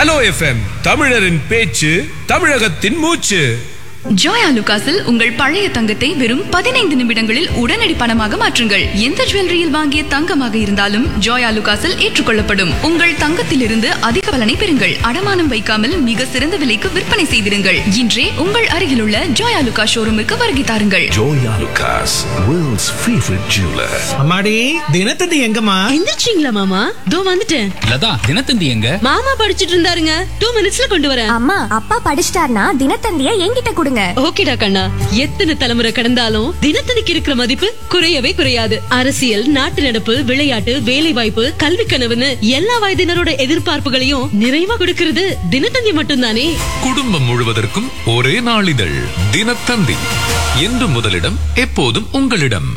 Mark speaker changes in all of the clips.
Speaker 1: Hello FM தமிழரின் பேச்சு தமிழகத்தின் மூச்சு
Speaker 2: ஜோயா லுகாஸில் உங்கள் பழைய தங்கத்தை வெறும் பதினைந்து நிமிடங்களில் உடனடி பணமாக மாற்றுங்கள் எந்த ஜுவல்லரியில் வாங்கிய தங்கமாக இருந்தாலும் ஜோயா லுகாஸில் ஏற்றுக்கொள்ளப்படும் உங்கள் தங்கத்திலிருந்து அதிக பலனை பெறுங்கள் அடமானம் வைக்காமல் மிக சிறந்த விலைக்கு விற்பனை செய்திருங்கள் இன்றே உங்கள் அருகிலுள்ள ஜோயா லுகா ஷோரூமுக்கு வருகை தாருங்கள்
Speaker 3: Joya Lucas, world's favorite jeweler.
Speaker 4: அம்மாடி தினத்தந்தி எங்கம்மா
Speaker 5: எந்திரிச்சிங்களா மாமா தோ வந்துட்டேன்
Speaker 6: லதா தினத்தந்தி எங்க
Speaker 5: மாமா படிச்சிட்டு இருந்தாருங்க டூ மினிட்ஸ்ல கொண்டு வரேன்
Speaker 7: அம்மா அப்பா படிச்சிட்டார்னா தினத்தந்திய என்கிட்ட கொடுங்க
Speaker 5: ஓகேடா கண்ணா எத்தனை தலைமுறை கடந்தாலும் தினத்தந்திக்கு இருக்கிற மதிப்பு குறையவே குறையாது அரசியல் நாட்டு நடப்பு விளையாட்டு வேலை வாய்ப்பு கல்வி கனவுன்னு எல்லா வயதினரோட எதிர்பார்ப்புகளையும் நிறைவா கொடுக்கிறது தினத்தந்தி மட்டும்தானே
Speaker 3: குடும்பம் முழுவதற்கும் ஒரே நாளிதழ் தினத்தந்தி என்று முதலிடம் எப்போதும் உங்களிடம்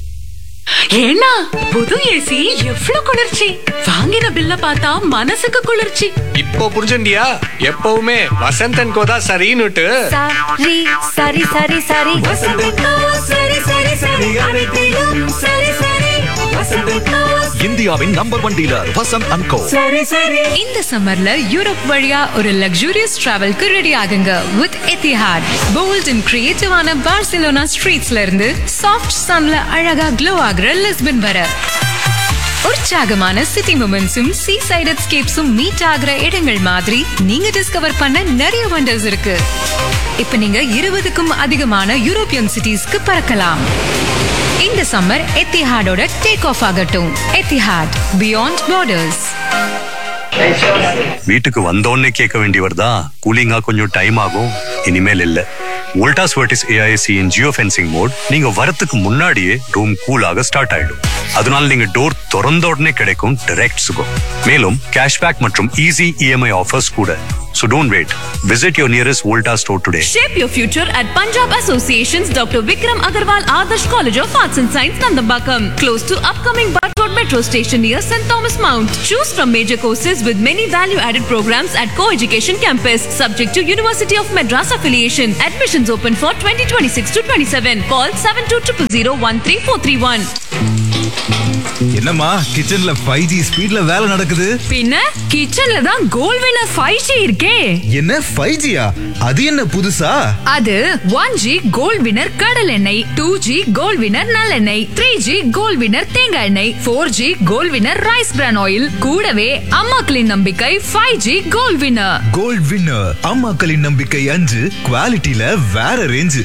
Speaker 8: ஏன்னா புது ஏசி எவ்வளவு குளிர்ச்சி வாங்கின பில்ல பார்த்தா மனசுக்கு குளிர்ச்சி
Speaker 9: இப்போ புரிஞ்சுண்டியா எப்பவுமே வசந்தன் கோதா சரின்னுட்டு
Speaker 7: சரி சரி சரி சரி சரி சரி சரி அனைத்திலும் சரி சரி
Speaker 3: இந்தியாவின் number one dealer Vasanth and co
Speaker 8: இந்த சம்மர்ல யூரோப் வழியா ஒரு லக்ஸூரியஸ் டிராவல்க்கு ரெடி ஆகுங்க வித் எத்திஹாட் போல்ட் அண்ட் கிரியேட்டிவான பார்சிலோனா ஸ்ட்ரீட்ஸ்ல இருந்து சாஃப்ட் சன்ல அழகா க்ளோ ஆகுற லிஸ்பன் வர உற்சாகமான சிட்டி மூமெண்ட்ஸும் சீ சைட் எஸ்கேப்ஸும் மீட் ஆகுற இடங்கள் மாதிரி நீங்க டிஸ்கவர் பண்ண நிறைய வண்டர்ஸ் இருக்கு இப்ப நீங்க இருபதுக்கும் அதிகமான யூரோப்பியன் சிட்டிஸ்க்கு பறக்கலாம் இந்த சம்மர் எத்திஹாடோட டேக் ஆஃப் ஆகட்டும் எத்திஹாட் பியாண்ட் பார்டர்ஸ்
Speaker 10: வீட்டுக்கு வந்தோடனே கேட்க வேண்டியவர் தான் கூலிங்கா கொஞ்சம் டைம் ஆகும் இனிமேல் இல்ல Voltas Vertis AIC in geofencing mode நீங்க வரத்துக்கு முன்னாடியே ரூம் கூலாக ஸ்டார்ட் ஆயிடும் அதனால நீங்க டோர் திறந்த உடனே கிடைக்கும் டைரக்ட் சுகம் மேலும் கேஷ்பேக் மற்றும் ஈஸி இஎம்ஐ ஆஃபர்ஸ் கூட So don't wait. Visit your nearest Volta store today.
Speaker 8: Shape your future at Punjab Association's Dr. Vikram Agarwal Adarsh College of Arts and Science, Nandambakam, close to upcoming Bartford Metro Station near St. Thomas Mount. Choose from major courses with many value-added programs at Co-Education Campus, subject to University of Madras affiliation. Admissions open for 2026 to 27. Call 7200
Speaker 11: என்னம்மா கிச்சன்ல five G ஸ்பீட்ல வேலை நடக்குது
Speaker 8: பின்ன கிச்சன்ல தான் கோல் வினர் five G இருக்கே
Speaker 11: என்ன ஃபைவ் ஜியா அது என்ன புதுசா
Speaker 8: அது ஒன் ஜி கோல்ட் வினர் கடல் எண்ணெய் டூ ஜி கோல்ட் வினர் நல்லெண்ணெய் த்ரீ ஜி கோல்ட் வினர் தேங்காய் எண்ணெய் four G gold winner rice bran oil கூடவே அம்மாக்களின் நம்பிக்கை five G gold winner
Speaker 11: gold winner அம்மாக்களின் நம்பிக்கை அஞ்சு குவாலிட்டியில வேற ரேஞ்சு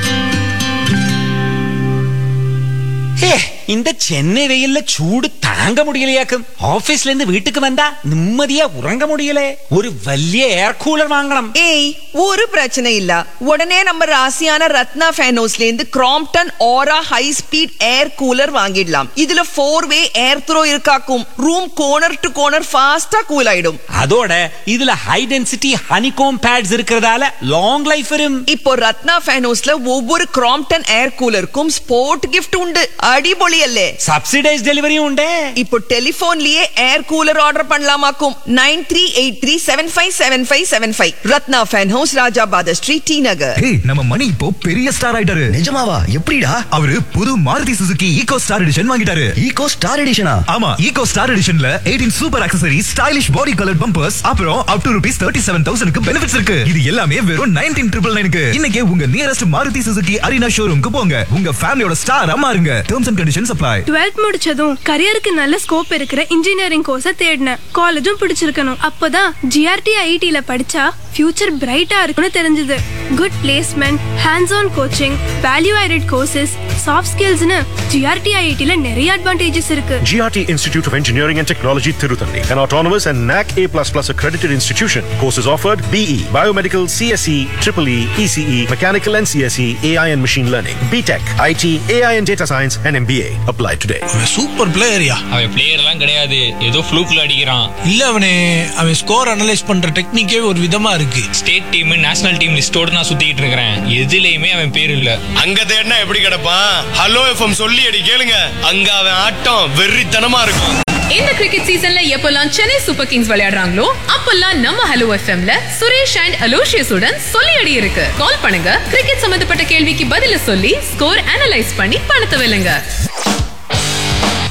Speaker 12: ஹே இந்த சென்னை வெயில்ல சூடு தாங்க முடியலையாக்கும் ஆபீஸ்ல இருந்து வீட்டுக்கு வந்தா நிம்மதியா உறங்க முடியல ஒரு வலிய ஏர் கூலர் வாங்கணும்
Speaker 13: ஏய் ஒரு பிரச்சனை இல்ல உடனே நம்ம ராசியான ரத்னா ஃபேனோஸ்ல இருந்து கிராம்ப்டன் ஆரா ஹை ஸ்பீட் ஏர் கூலர் வாங்கிடலாம் இதுல ஃபோர் வே ஏர் த்ரோ இருக்காக்கும் ரூம் கோனர் டு கோனர் ஃபாஸ்டா கூல் ஆயிடும்
Speaker 12: அதோட இதுல ஹை டென்சிட்டி ஹனிகோம் பேட்ஸ் இருக்கிறதால லாங் லைஃப் வரும்
Speaker 13: இப்போ ரத்னா ஃபேனோஸ்ல ஒவ்வொரு கிராம்ப்டன் ஏர் கூலருக்கும் ஸ்போர்ட் கிஃப்ட் உண்டு அடிபொலி அல்லே
Speaker 12: சப்சிடைஸ் டெலிவரியும் உண்டு
Speaker 13: இப்போ டெலிபோன்லயே ஏர் கூலர் ஆர்டர் பண்ணலாமாக்கும் nine three eight three seven five seven five seven five Ratna fan house Rajabatha street T Nagar
Speaker 11: hey நம்ம மணி இப்போ பெரிய ஸ்டார் ஆயிட்டாரு நிஜமாவா எப்படிடா அவரு புது Maruti Suzuki eco star edition வாங்கிட்டாரு ஈகோ ஸ்டார் எடிஷனா ஆமா ஈகோ ஸ்டார் எடிஷன்ல 18 super accessory stylish body colour bumpers அப்புறம் up to rupees thirty seven தௌசண்ட்க்கு பெனிஃபிட்ஸ் இருக்கு இது எல்லாமே வெறும் நைன்டீன் ட்ரிபிள் நைனுக்கு இன்னைக்கே உங்க நியரஸ்ட் மாருதி சுசுகி அரினா ஷோரூம்க்கு போங்க உங்க ஃபேமிலியோட ஸ்டார் மாறுங்க terms and conditions apply
Speaker 14: twelfth முடிச்சதும் கரியருக்கு நல்ல ஸ்கோப் இருக்கிற இன்ஜினியரிங் கோர்ஸை தேடினேன் காலேஜும் பிடிச்சிருக்கணும் அப்பதான் ஜிஆர்டி ஐடில படிச்சா ஃபியூச்சர் பிரைட்டா இருக்குன்னு தெரிஞ்சது good placement hands on coaching value added courses soft ஸ்கில்ஸ்னு ஜிஆர்டி ஐடில நிறைய அட்வான்டேஜஸ் இருக்கு
Speaker 15: GRT Institute of Engineering and Technology, Tiruthanni, an autonomous and NAC A++ accredited institution. Courses offered BE, Biomedical, CSE, EEE, ECE, Mechanical and CSE, AI and Machine Learning, BTech, IT, AI and Data Science, and MBA. Apply today.
Speaker 4: Super பிளேயரியா
Speaker 6: அவன் பிளேயர்லாம் கிடையாது ஏதோ ஃப்ளூக்ல அடிக்கிறான்
Speaker 4: இல்ல அவனே அவன் score analyse பண்ற டெக்னிக்கே ஒரு விதமா இருக்கு
Speaker 6: ஸ்டேட் டீம் நேஷனல் டீம் லிஸ்டோட நான் சுத்திட்டு இருக்கிறேன் எதுலயுமே அவன் பேர் இல்ல
Speaker 9: அங்க தேடினா எப்படி கிடப்பான் ஹலோ எஃப்எம் சொல்லி அடி கேளுங்க அங்க அவன் ஆட்டம் வெறித்தனமா இருக்கும்
Speaker 8: இந்த கிரிக்கெட் சீசன்ல எப்பெல்லாம் சென்னை சூப்பர் கிங்ஸ் விளையாடுறாங்களோ அப்பெல்லாம் நம்ம ஹலோ எஃப்எம்ல சுரேஷ் அண்ட் அலோஷியஸ் உடன் சொல்லி அடி இருக்கு கால் பண்ணுங்க கிரிக்கெட் சம்பந்தப்பட்ட கேள்விக்கு பதில சொல்லி ஸ்கோர் அனலைஸ் பண்ணி பணத்தை வெல்லுங்க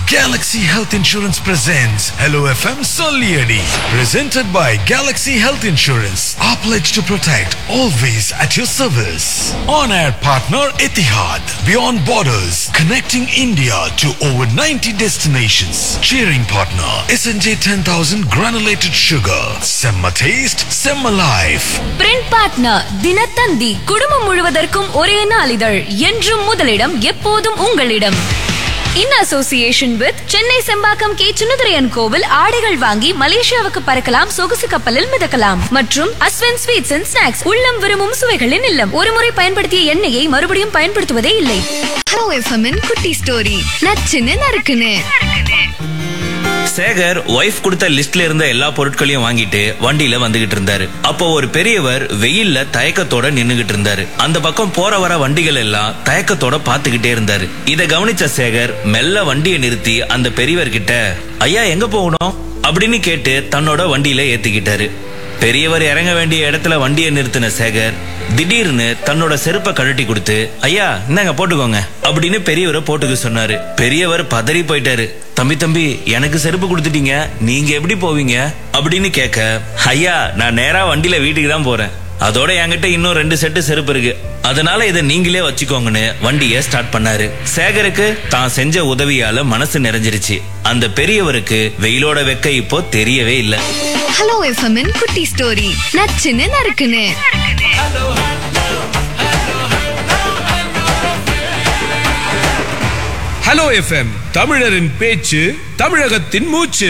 Speaker 1: Galaxy Health Insurance presents Hello FM Solieri. Presented by Galaxy Health Insurance. Our pledge to protect, always at your service. On air partner Etihad. Beyond borders, connecting India to over 90 destinations. Cheering partner SNJ 10000 granulated sugar. Semma taste, Semma life.
Speaker 16: Print partner Dinathanthi குடும்பம் முழுவதற்கும் ஒரே நாளிதழ் என்றும் முதலிடம் எப்போதும் உங்களிடம் in association with Chennai Chembakkam K சுனதுரையன் கோவில் ஆடைகள் வாங்கி மலேசியாவுக்கு பறக்கலாம் சொகுசு கப்பலில் மிதக்கலாம் மற்றும் அஸ்வன் ஸ்வீட்ஸ் அண்ட் ஸ்நாக்ஸ் உள்ளம் விரும்பும் சுவைகளின் இல்லம் ஒருமுறை பயன்படுத்திய எண்ணெயை மறுபடியும் பயன்படுத்துவதே இல்லை
Speaker 2: ஹலோ எஃப்எம்மின் குட்டி ஸ்டோரி நச்சுன்னு நறுக்குன்னு
Speaker 17: சேகர் ஒய்ஃப் கொடுத்த லிஸ்ட்ல இருந்த எல்லா பொருட்களையும் வாங்கிட்டு வண்டியில வந்துகிட்டு இருந்தாரு அப்போ ஒரு பெரியவர் வெயில்ல தயக்கத்தோட நின்னுகிட்டு இருந்தாரு அந்த பக்கம் போற வர வண்டிகள் எல்லாம் தயக்கத்தோட பாத்துக்கிட்டே இருந்தாரு இத கவனிச்ச சேகர் மெல்ல வண்டியை நிறுத்தி அந்த பெரியவர் கிட்ட ஐயா எங்க போகணும் அப்படின்னு கேட்டு தன்னோட வண்டியில ஏத்திக்கிட்டாரு பெரியவர் இறங்க வேண்டிய இடத்துல வண்டியை நிறுத்தின சேகர் திடீர்னு தன்னோட செருப்பை கழட்டி கொடுத்து ஐயா இந்தாங்க போட்டுக்கோங்க அப்படின்னு பெரியவரை போட்டுக்க சொன்னாரு பெரியவர் பதறி போயிட்டாரு தம்பி தம்பி எனக்கு செருப்பு கொடுத்துட்டீங்க நீங்க எப்படி போவீங்க அப்படின்னு கேட்க ஐயா நான் நேரா வண்டியில வீட்டுக்கு தான் போறேன் அதோட என்கிட்ட இன்னும் ரெண்டு செட்டு செருப்பு இருக்கு அதனால இதை நீங்களே வச்சுக்கோங்கன்னு வண்டியை ஸ்டார்ட் பண்ணாரு சேகருக்கு தான் செஞ்ச உதவியால மனசு நிறைஞ்சிருச்சு அந்த பெரியவருக்கு வெயிலோட வெக்க இப்போ தெரியவே இல்லை
Speaker 2: ஹலோ எஃப்எம்மின் குட்டி ஸ்டோரி நச்சுன்னு நறுக்குன்னு
Speaker 1: ஹலோ எஃப்எம் தமிழரின் பேச்சு தமிழகத்தின் மூச்சு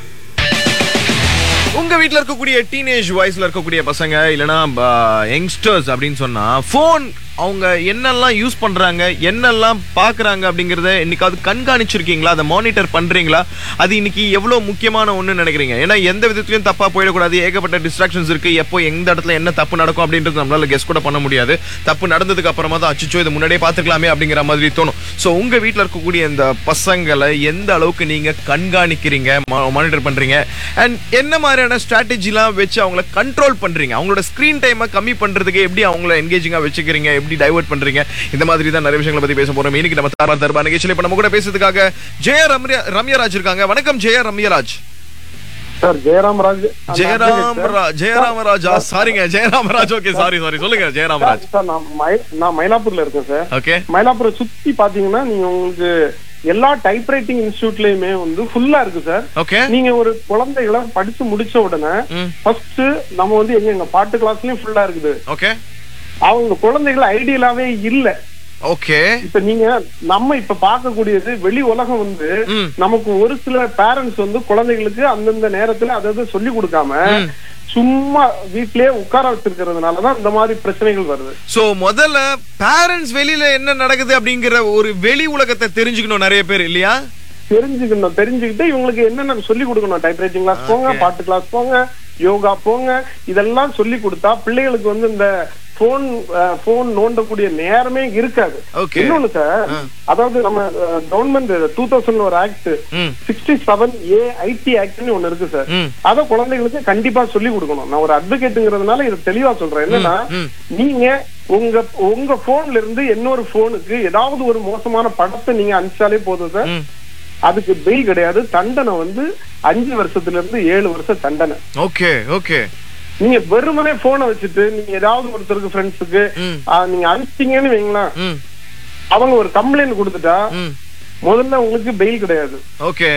Speaker 18: உங்க வீட்ல இருக்கக்கூடிய டீனேஜ் வயசுல இருக்கக்கூடிய பசங்க இல்லனா யங்ஸ்டர்ஸ் அப்படின்னு சொன்னா போன் அவங்க என்னெல்லாம் யூஸ் பண்றாங்க என்னெல்லாம் பாக்குறாங்க அப்படிங்கறத இன்னைக்காவது கண்காணிச்சிருக்கீங்களா அதை மானிட்டர் பண்றீங்களா அது இன்னைக்கு எவ்வளவு முக்கியமான ஒண்ணு நினைக்கிறீங்க ஏன்னா எந்த விதத்திலயும் தப்பா போயிடக்கூடாது ஏகப்பட்ட டிஸ்ட்ராக்ஷன்ஸ் இருக்கு எப்போ எந்த இடத்துல என்ன தப்பு நடக்கும் அப்படின்றது நம்மளால கெஸ் கூட பண்ண முடியாது தப்பு நடந்ததுக்கு அப்புறமா தான் அச்சுச்சோ இது முன்னாடியே பாத்துக்கலாமே அப்படிங்கிற மாதிரி தோணும் சோ உங்க வீட்ல இருக்கக்கூடிய இந்த பசங்களை எந்த அளவுக்கு நீங்க கண்காணிக்கிறீங்க மானிட்டர் பண்றீங்க அண்ட் என்ன மாதிரியான ஸ்ட்ராட்டஜிலாம் வச்சு அவங்கள கண்ட்ரோல் பண்றீங்க அவங்களோட ஸ்கிரீன் டைமை கம்மி பண்றதுக்கு எப்படி அவங்கள என்கேஜிங்கா வச்சுக்கிறீங்க எப்படி டைவர்ட் பண்றீங்க இந்த மாதிரி தான் நிறைய விஷயங்களை பத்தி பேச போறோம் இன்னைக்கு நம்ம தாரா தர்பா நிகழ்ச்சியில் இப்ப நம்ம கூட பேசுறதுக்காக ஜெய ரம்யா ரம்யராஜ் இருக்காங்க வணக்கம் ஜெய ரம்யராஜ்
Speaker 19: சார் ஜெயராமராஜ்
Speaker 18: ஜெயராம் ரா- ஜெயராமராஜா சாரிங்க ஜெயராமராஜ் ஓகே சாரி சாரி சொல்லுங்க ஜெயராமராஜ்
Speaker 19: சார் நான் மயி- நான் மயிலாப்பூர்ல இருக்கேன் சார்
Speaker 18: ஓகே
Speaker 19: மயிலாப்பூரை சுத்தி பாத்தீங்கன்னா நீங்க உங்களுக்கு எல்லா டைப்ரைட்டிங் இன்ஸ்டியூட்லயுமே வந்து ஃபுல்லா இருக்கு சார்
Speaker 18: ஓகே
Speaker 19: நீங்க ஒரு குழந்தைகளை படிச்சு முடிச்ச உடனே ஃபர்ஸ்ட் நம்ம வந்து எங்க எங்க பாட்டு கிளாஸ்லயும் ஃபுல்லா இருக்குது
Speaker 18: ஓகே
Speaker 19: அவங்க குழந்தைகள் ஐடியலாவே இல்ல
Speaker 18: ஓகே
Speaker 19: இப்ப நீங்க நம்ம இப்ப பார்க்கக்கூடியது வெளி உலகம் வந்து நமக்கு ஒரு சில பேரண்ட்ஸ் வந்து குழந்தைகளுக்கு அந்தந்த நேரத்துல அதாவது சொல்லி கொடுக்காம சும்மா வீட்லயே உட்கார வச்சிருக்கிறதுனாலதான் இந்த மாதிரி பிரச்சனைகள் வருது
Speaker 18: சோ முதல்ல பேரண்ட்ஸ் வெளியில என்ன நடக்குது அப்படிங்கிற ஒரு வெளி உலகத்தை தெரிஞ்சுக்கணும் நிறைய பேர் இல்லையா
Speaker 19: தெரிஞ்சுக்கணும் தெரிஞ்சுக்கிட்டு இவங்களுக்கு என்னென்ன சொல்லி கொடுக்கணும் டைப்ரைட்டிங் கிளாஸ் போங்க பாட்டு கிளாஸ் போங்க யோகா போங்க இதெல்லாம் சொல்லி கொடுத்தா பிள்ளைகளுக்கு வந்து இந்த போன் போன் நோண்டக்கூடிய நேரமே இருக்காது
Speaker 18: Okay.
Speaker 19: இன்னொன்னு சார் அதாவது நம்ம கவர்மெண்ட் டூ தௌசண்ட் ஒரு act sixty seven A IT ஆக்ட்னு ஒண்ணு இருக்கு சார் அத குழந்தைகளுக்கு கண்டிப்பா சொல்லி கொடுக்கணும் நான் ஒரு அட்வொகேட்டுங்கிறதுனால இது தெளிவா சொல்றேன் என்னன்னா நீங்க உங்க உங்க போன்ல இருந்து இன்னொரு போனுக்கு ஏதாவது ஒரு மோசமான படத்தை நீங்க அனுப்பிச்சாலே போதும் சார் அதுக்கு பெயில் கிடையாது தண்டனை வந்து அஞ்சு வருஷத்துல இருந்து ஏழு வருஷம் தண்டனை
Speaker 18: ஓகே ஓகே
Speaker 19: நீங்க வெறுமனே போனை வச்சுட்டு நீங்க ஏதாவது ஒருத்தருக்கு ஃப்ரெண்ட்ஸுக்கு நீங்க அனுப்பிச்சீங்கன்னு வைங்களேன் அவங்க ஒரு கம்ப்ளைண்ட் கொடுத்துட்டா முதல்ல உங்களுக்கு பெயில் கிடையாது
Speaker 18: ஓகே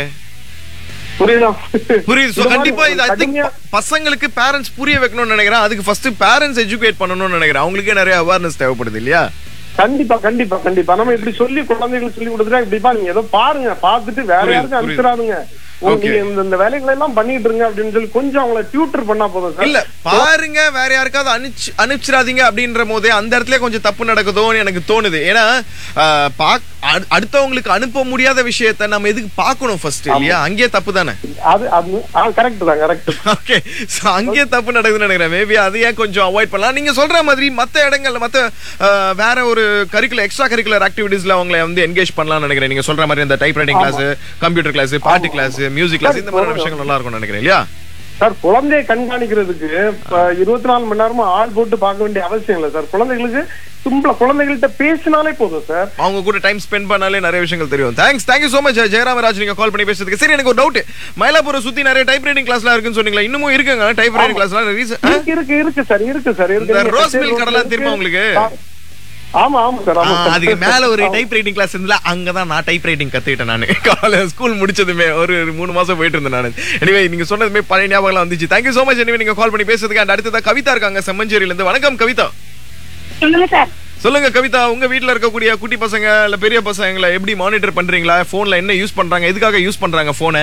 Speaker 19: புரியுதா
Speaker 18: புரியுது So,
Speaker 19: இந்த மாதிரி
Speaker 18: கண்டிப்பா இது
Speaker 19: ஒரு
Speaker 18: I think
Speaker 19: கடுமையா-
Speaker 18: பசங்களுக்கு பேரண்ட்ஸ் புரிய வைக்கணும்னு நினைக்கிறேன் அதுக்கு ஃபர்ஸ்ட் பேரண்ட்ஸ் எஜுகேட் பண்ணணும்னு நினைக்கிறேன் அவங்களுக்கே நிறைய அவேர்னஸ் தேவைப்படுது இல்லையா
Speaker 19: கண்டிப்பா கண்டிப்பா கண்டிப்பா நம்ம இப்படி சொல்லி குழந்தைகளுக்கு சொல்லி கொடுத்துட்டா இப்படிப்பா நீங்க ஏதோ பாருங்க பார்த்துட்டு வேற
Speaker 18: புரியுது,
Speaker 19: யாருக்கும்
Speaker 18: புரியுது.
Speaker 19: அனுப்பிச்சிடாதுங்க உங்க-
Speaker 18: Okay.
Speaker 19: நீங்க இந்த- இந்த வேலைகளை எல்லாம் பண்ணிட்டு இருங்க அப்படின்னு சொல்லி கொஞ்சம் அவங்கள டியூட்டர் பண்ணா போதும் சார்
Speaker 18: இல்ல பாருங்க வேற யாருக்காவது அனுப்பிச்சு அனுப்பிச்சிடாதீங்க அப்படின்ற போதே அந்த இடத்துல கொஞ்சம் தப்பு நடக்குதோன்னு எனக்கு தோணுது ஏன்னா ஆஹ், பாக்- அடு- அடுத்தவங்களுக்கு அனுப்ப முடியாத விஷயத்த நம்ம எதுக்கு பார்க்கணும் ஃபர்ஸ்ட் இல்லையா அங்கேயே தப்பு தானே
Speaker 19: அது அது கரெக்ட் தான் கரெக்ட்
Speaker 18: ஓகே சோ அங்கேயே தப்பு நடக்குதுன்னு நினைக்கிறேன் மேபி அதையே கொஞ்சம் அவாய்ட் பண்ணலாம் நீங்க சொல்ற மாதிரி மத்த இடங்கள்ல மத்த ஆஹ், வேற ஒரு கரிக்குலர் எக்ஸ்ட்ரா கரிக்குலர் ஆக்டிவிட்டீஸ்ல அவங்களை வந்து என்கேஜ் பண்ணலாம்னு நினைக்கிறேன் நீங்க சொல்ற மாதிரி இந்த type writing class computer class பாட்டு கிளாஸ் மியூசிக் கிளாஸ் இந்த மாதிரி விஷயங்கள் நல்லா இருக்கும்னு நினைக்கிறேன் இல்லையா
Speaker 19: சார் குழந்தையை கண்காணிக்கிறதுக்கு இப்ப இருபத்தி நாலு மணி நேரமும் ஆள் போட்டு பார்க்க வேண்டிய அவசியம் இல்லை சார் குழந்தைகளுக்கு சிம்பிளா குழந்தைகள்கிட்ட பேசினாலே போதும் சார்
Speaker 18: அவங்க கூட டைம் ஸ்பெண்ட் பண்ணாலே நிறைய விஷயங்கள் தெரியும் thanks thank you so much Jayaramraj நீங்க கால் பண்ணி பேசுறதுக்கு சரி எனக்கு ஒரு டவுட் மயிலாப்பூரை சுத்தி நிறைய டைப் ரைட்டிங் கிளாஸ்லாம் இருக்குன்னு சொன்னீங்களா இன்னமும் இருக்குங்க டைப் ரைட்டிங் கிளாஸ்லாம் ரீசன்
Speaker 19: இருக்கு இருக்கு இருக்கு சார் இருக்கு சார் இருக்கு
Speaker 18: இந்த
Speaker 19: நீங்க
Speaker 18: ரோஸ் மில்
Speaker 19: கச்சேரி
Speaker 18: கடலாம்
Speaker 19: ரோட்ல
Speaker 18: தெரியுமா உங்களுக்கு
Speaker 19: இருக்கு. ஆமா ஆமா சார் ஆமா
Speaker 18: ஆ,
Speaker 19: சார்.
Speaker 18: அதுக்கு மேல ஒரு
Speaker 19: ஆமா.
Speaker 18: டைப் ரைட்டிங் கிளாஸ் இருந்தல அங்கதான் நான் டைப் ரைட்டிங் கத்துக்கிட்டேன் நான் காலேஜ் ஸ்கூல் முடிச்சதுமே ஒரு ஒரு மூணு மாசம் போயிட்டு இருந்தேன் நான் எனிவே நீங்க சொன்னதுமே பழைய ஞாபகம் வந்துச்சு தேங்க்யூ சோ மச் எனிவே நீங்க கால் பண்ணி பேசுறதுக்கு and அடுத்ததா கவிதா இருக்காங்க செம்மஞ்சேரியில இருந்து வணக்கம் கவிதா
Speaker 20: சொல்லுங்க சார்
Speaker 18: சொல்லுங்க கவிதா உங்க வீட்ல இருக்கக்கூடிய குட்டி பசங்க இல்ல பெரிய பசங்களை எப்படி மானிட்டர் பண்றீங்களா போன்ல என்ன யூஸ் பண்றாங்க எதுக்காக யூஸ் பண்றாங்க போனை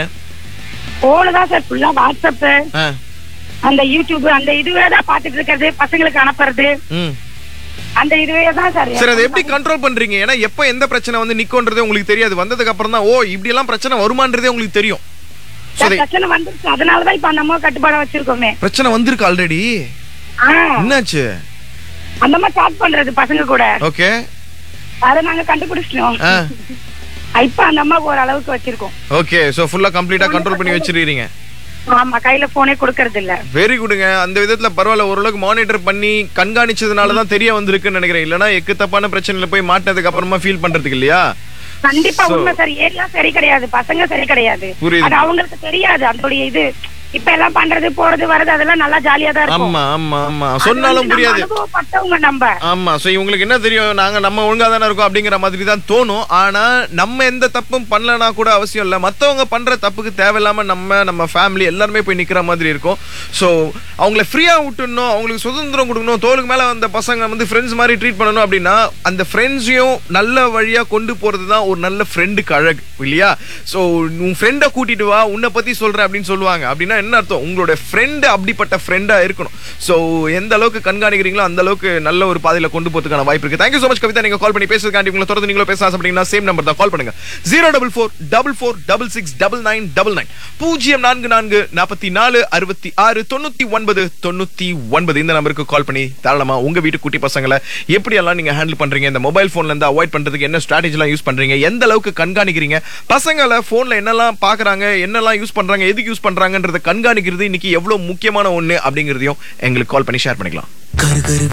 Speaker 20: போன தான் சார் ஃபுல்லா வாட்ஸ்அப் அந்த யூடியூப் அந்த இதுவே தான் பாத்துட்டு இருக்கிறது பசங்களுக்கு அனுப்புறது அந்த இதுவே தான் சார்
Speaker 18: சரி அதை எப்படி கண்ட்ரோல் பண்றீங்க ஏன்னா எப்ப எந்த பிரச்சனை வந்து நிக்கோன்றதே உங்களுக்கு தெரியாது வந்ததுக்கு அப்புறம் தான் ஓ இப்படி எல்லாம் பிரச்சனை வருமான்றதே உங்களுக்கு தெரியும் So,
Speaker 20: சார்,
Speaker 18: அதை-
Speaker 20: பிரச்சனை வந்துருச்சு அதனாலதான் இப்ப அந்த அம்மா கட்டுப்பாட வச்சிருக்கோமே
Speaker 18: பிரச்சனை வந்திருக்கு ஆல்ரெடி
Speaker 20: ஆ,
Speaker 18: என்னாச்சு
Speaker 20: அந்த அம்மா சாட் பண்றது பசங்க கூட
Speaker 18: ஓகே
Speaker 20: அதை நாங்க கண்டுபிடிச்சிட்டோம் இப்ப அந்த அம்மாவுக்கு ஒரு அளவுக்கு வச்சிருக்கோம்
Speaker 18: ஓகே சோ ஃபுல்லா கம்ப்ளீட்டா கண்ட்ரோல் பண்ணி வச்சிருக்கீங்க
Speaker 20: ஆமா கையில போனே கொடுக்கறது இல்ல
Speaker 18: வெரி குடுங்க அந்த விதத்துல பரவாயில்ல ஓரளவுக்கு மானிட்டர் பண்ணி கண்காணிச்சதுனால தான் தெரிய வந்திருக்குன்னு நினைக்கிறேன் இல்லனா எக்கு தப்பான பிரச்சனையில போய் மாட்டினதுக்கு அப்புறமா ஃபீல் பண்றதுக்கு இல்லையா
Speaker 20: கண்டிப்பா
Speaker 18: So-
Speaker 20: உண்மை சார் ஏரியா சரி கிடையாது பசங்க சரி கிடையாது
Speaker 18: புரியுது.
Speaker 20: அது அவங்களுக்கு தெரியாது அதோடைய இது இப்ப எல்லாம் பண்றது போறது வர்றது அதெல்லாம் நல்லா ஜாலியா தான் இருக்கும்
Speaker 18: ஆமா ஆமா ஆமா
Speaker 20: அது
Speaker 18: சொன்னாலும்
Speaker 20: வந்து நம்ம
Speaker 18: புரியாது
Speaker 20: அனுபவப்பட்டவங்க நம்ம
Speaker 18: ஆமா சோ இவங்களுக்கு என்ன தெரியும் நாங்க நம்ம ஒழுங்கா தானே இருக்கோம் அப்படிங்கிற மாதிரி தான் தோணும் ஆனா நம்ம எந்த தப்பும் பண்ணலனா கூட அவசியம் இல்ல மத்தவங்க பண்ற தப்புக்கு தேவையில்லாம நம்ம நம்ம ஃபேமிலி எல்லாருமே போய் நிக்கிற மாதிரி இருக்கும் சோ அவங்கள ஃப்ரீயா விட்டுணும் அவங்களுக்கு சுதந்திரம் கொடுக்கணும் தோலுக்கு மேல அந்த பசங்க வந்து ஃப்ரெண்ட்ஸ் மாதிரி ட்ரீட் பண்ணணும் அப்படின்னா அந்த ஃப்ரெண்ட்ஸையும் நல்ல வழியா கொண்டு போறது தான் ஒரு நல்ல ஃப்ரெண்டுக்கு அழகு இல்லையா சோ உன் ஃப்ரெண்டை கூட்டிட்டு வா உன்னை பத்தி சொல்றேன் அப்படின்னு சொல்லுவாங்க அப்படின்னா என்ன அர்த்தம் உங்களோட ஃப்ரெண்டு அப்படிப்பட்ட ஃப்ரெண்டா இருக்கணும் சோ எந்த அளவுக்கு கண்காணிக்கிறீங்களோ அந்த அளவுக்கு நல்ல ஒரு பாதையில கொண்டு போறதுக்கான வாய்ப்பு இருக்கு தேங்க்யூ so much கவிதா நீங்க கால் பண்ணி பேசுறதுக்காண்டி உங்களை தொடர்ந்து நீங்களும் பேச ஆசைப்பட்டீங்கன்னா சேம் நம்பர் தான் கால் பண்ணுங்க zero double four double four double six double nine double nine பூஜ்ஜியம் நான்கு நான்கு நாற்பத்தி நாலு அறுபத்தி ஆறு தொண்ணூத்தி ஒன்பது தொண்ணூத்தி ஒன்பது இந்த நம்பருக்கு கால் பண்ணி தாராளமா உங்க வீட்டு குட்டி பசங்களை எப்படி எல்லாம் நீங்க ஹேண்டில் பண்றீங்க இந்த மொபைல் போன்ல இருந்து அவாய்ட் பண்றதுக்கு என்ன ஸ்ட்ராட்டஜி எல்லாம் யூஸ் பண்றீங்க எந்த அளவுக்கு கண்காணிக்கிறீங்க பசங்களை போன்ல என்னெல்லாம் பாக்குறாங்க என்னெல்லாம் யூஸ் பண்றாங்க எதுக்கு யூஸ் பண்றாங்கன்றத கண்காணிக்கிறது இன்னைக்கு எவ்வளவு முக்கியமான ஒண்ணு அப்படிங்கறதையும் எங்களுக்கு கால் பண்ணி ஷேர் பண்ணிக்கலாம்
Speaker 21: கரு கரு